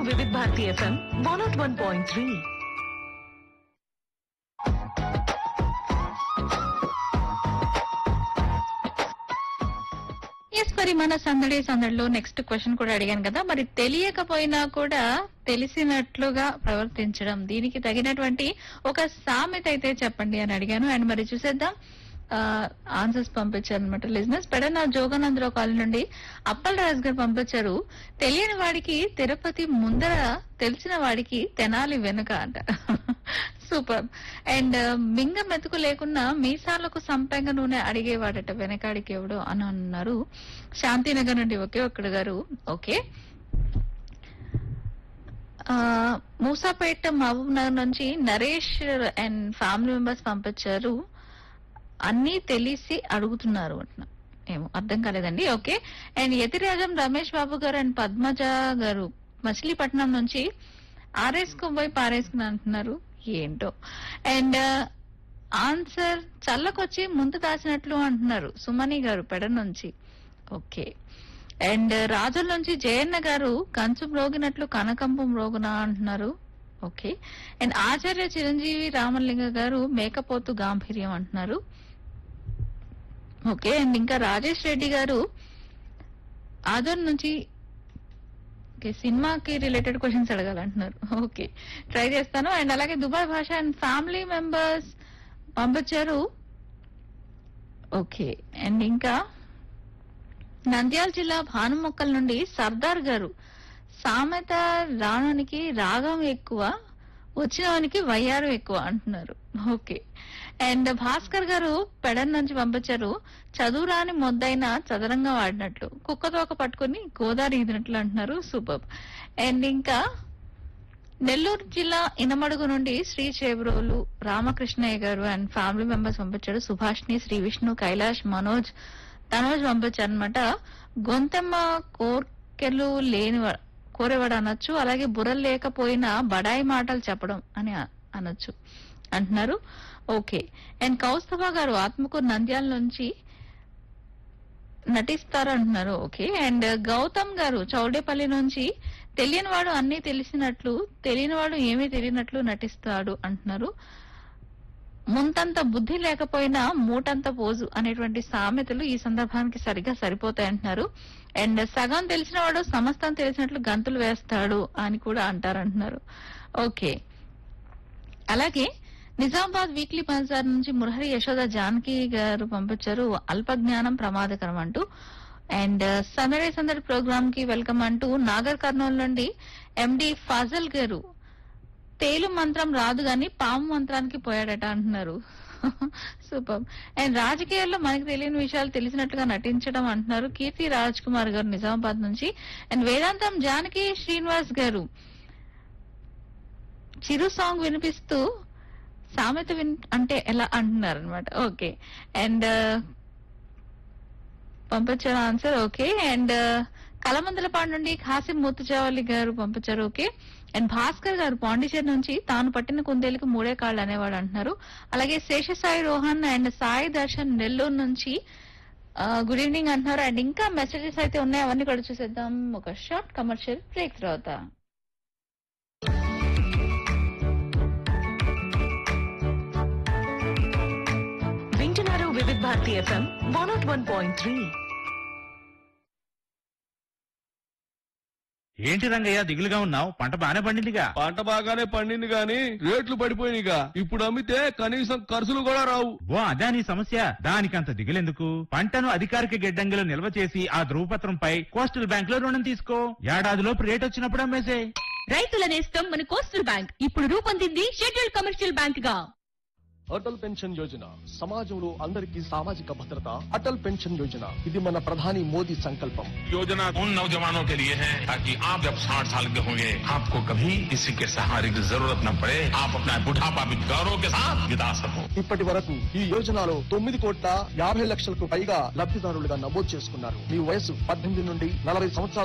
వివిధ Bharati FM one not one point three yes మరి మన సందడి సందడిలో నెక్స్ట్ క్వశ్చన్ కూడా అడిగాను కదా మరి తెలియకపోయినా కూడా తెలిసినట్లుగా ప్రవర్తించడం దీనికి తగినటువంటి ఒక సామెత అయితే చెప్పండి అని అడిగాను అండ్ మరి చూసేద్దాం ఆన్సర్స్ పంపించారు అనమాట లిజినెస్ పెడన జోగానందరావు కాలనీ నుండి అప్పల్ రాజు గారు పంపించారు తెలియని వాడికి తిరుపతి ముందర తెలిసిన వాడికి తెనాలి వెనుక అంట సూపర్ అండ్ మింగ మెతుకు లేకున్నా మీసాలకు సంపెంగ నూనె అడిగేవాడట వెనకాడికి ఎవడో అని అన్నారు శాంతినగర్ నుండి ఒకే ఒక్కడు గారు ఓకే ఆ, మూసాపేట మహబూబ్ నగర్ నుంచి నరేష్ అండ్ ఫ్యామిలీ మెంబర్స్ పంపించారు అన్నీ తెలిసి అడుగుతున్నారు అంటున్నా ఏమో అర్థం కాలేదండి okay and Yathirajam Ramesh Babu garu and Padmaja గారు మచిలీపట్నం నుంచి ఆరేసుకుని పోయి పారేసుకుని అంటున్నారు ఏంటో అండ్ ఆన్సర్ చల్లకొచ్చి ముందు దాచినట్లు అంటున్నారు సుమని గారు పెడ నుంచి ఓకే అండ్ రాజుల నుంచి జయన్న గారు కంచు మ్రోగినట్లు కనకంపు మ్రోగునా అంటున్నారు ఓకే అండ్ ఆచార్య చిరంజీవి రామలింగ గారు మేకపోతు గాంభీర్యం అంటున్నారు ఓకే అండ్ ఇంకా రాజేష్ రెడ్డి గారు ఆదర్ నుంచి ఓకే సినిమాకి రిలేటెడ్ క్వశ్చన్స్ అడగాలంటున్నారు ఓకే ట్రై చేస్తాను అండ్ అలాగే Dubai Basha and family members పంపించారు ఓకే అండ్ ఇంకా నంద్యాల జిల్లా భానుమొక్కల నుండి సర్దార్ గారు సామెత రావడానికి రాగం ఎక్కువ వచ్చినవానికి వయ్యారం ఎక్కువ అంటున్నారు ఓకే అండ్ భాస్కర్ గారు పెడన్ నుంచి పంపించారు చదువు రాని మొద్దైన చదరంగా వాడినట్లు కుక్కతోక పట్టుకుని గోదావరి ఈదినట్లు అంటున్నారు సూపర్ అండ్ ఇంకా నెల్లూరు జిల్లా ఇనమడుగు నుండి శ్రీ చేబ్రోలు రామకృష్ణయ్య గారు అండ్ ఫ్యామిలీ మెంబర్స్ పంపించారు సుభాష్ని శ్రీ విష్ణు కైలాష్ మనోజ్ తనోజ్ పంపించారు అనమాట గొంతెమ్మ కోర్కెలు లేని కోరేవాడు అనొచ్చు అలాగే బుర్రలు లేకపోయినా బడాయి మాటలు చెప్పడం అని అ- అనొచ్చు అంటున్నారు ఓకే అండ్ కౌస్తభ గారు ఆత్మకూరు నంద్యాల నుంచి నటిస్తారు అంటున్నారు ఓకే అండ్ గౌతమ్ గారు చౌడేపల్లి నుంచి తెలియని వాడు అన్ని తెలిసినట్లు తెలియని వాడు ఏమీ తెలియనట్లు నటిస్తాడు అంటున్నారు ముంతంత బుద్ధి లేకపోయినా మూటంత పోజు అనేటువంటి సామెతలు ఈ సందర్భానికి సరిగ్గా సరిపోతాయి అంటున్నారు అండ్ సగం తెలిసిన వాడు సమస్తం తెలిసినట్లు గంతులు వేస్తాడు అని కూడా అంటారంటున్నారు ఓకే అలాగే నిజామాబాద్ వీక్లీ బజార్ నుంచి మురహరి యశోద జానకి గారు పంపించారు అల్ప జ్ఞానం ప్రమాదకరం అంటూ అండ్ సందడి సందడి ప్రోగ్రామ్ కి వెల్కమ్ అంటూ నాగర్ కర్నూలు నుండి ఎండి ఫాజల్ గారు తేలు మంత్రం రాదు గాని పాము మంత్రానికి పోయాడట అంటున్నారు సూపర్ అండ్ రాజకీయాల్లో మనకి తెలియని విషయాలు తెలిసినట్లుగా నటించడం అంటున్నారు కీర్తి రాజ్ కుమార్ గారు నిజామాబాద్ నుంచి అండ్ వేదాంతం జానకి శ్రీనివాస్ గారు చిరు సాంగ్ వినిపిస్తూ సామెత విన్ అంటే ఎలా అంటున్నారు అనమాట ఓకే అండ్ పంపించారు ఆన్సర్ ఓకే అండ్ కలమందలపాడు నుండి ఖాసిం ముత్తుజావలి గారు పంపించారు ఓకే అండ్ భాస్కర్ గారు పాండిచేరి నుంచి తాను పట్టిన కుందేలకు మూడే కాళ్ళు అనేవాడు అంటున్నారు అలాగే శేషసాయి రోహన్ అండ్ సాయి దర్శన్ నెల్లూరు నుంచి గుడ్ ఈవినింగ్ అంటున్నారు అండ్ ఇంకా మెసేజెస్ అయితే ఉన్నాయి అవన్నీ కూడా చూసేద్దాం ఒక షార్ట్ కమర్షియల్ బ్రేక్ తర్వాత వింటున్నారు Vividh Bharati FM one not one point three ఏంటి రంగయ్య దిగులుగా ఉన్నావు పంట బానే పండిందిగా పంట బాగానే పండింది గాని రేట్లు పడిపోయినాయిగా ఇప్పుడు అమ్మితే కనీసం ఖర్చులు కూడా రావు ఓ అదా నీ సమస్య దానికంత దిగులెందుకు పంటను అధికారిక గిడ్డంగిలో నిల్వ చేసి ఆ ధృవపత్రంపై కోస్టల్ బ్యాంక్ లో రుణం తీసుకో ఏడాదిలోపు రేట్ వచ్చినప్పుడు అమ్మేసే రైతుల నేస్తం మన కోస్టల్ బ్యాంక్ ఇప్పుడు రూపొందింది షెడ్యూల్ కమర్షియల్ బ్యాంక్ గా అటల్ పెన్షన్ యోజన సమాజంలో అందరికీ సామాజిక భద్రత అటల్ పెన్షన్ యోజన ఇది మన ప్రధాని మోదీ సంకల్పం योजना उन नौजवानों के लिए है ताकि आप जब साठ साल के होंगे आपको कभी किसी के सहारे की जरूरत न पड़े आप अपना बुढ़ापा भी गौरव के साथ बिता सको ఇప్పటి వరకు ఈ యోజనలో తొమ్మిది కోట్ల యాభై లక్షలకు పైగా లబ్ధిదారులుగా నమోదు చేసుకున్నారు మీ వయసు పద్దెనిమిది నుండి నలభై సంవత్సరాల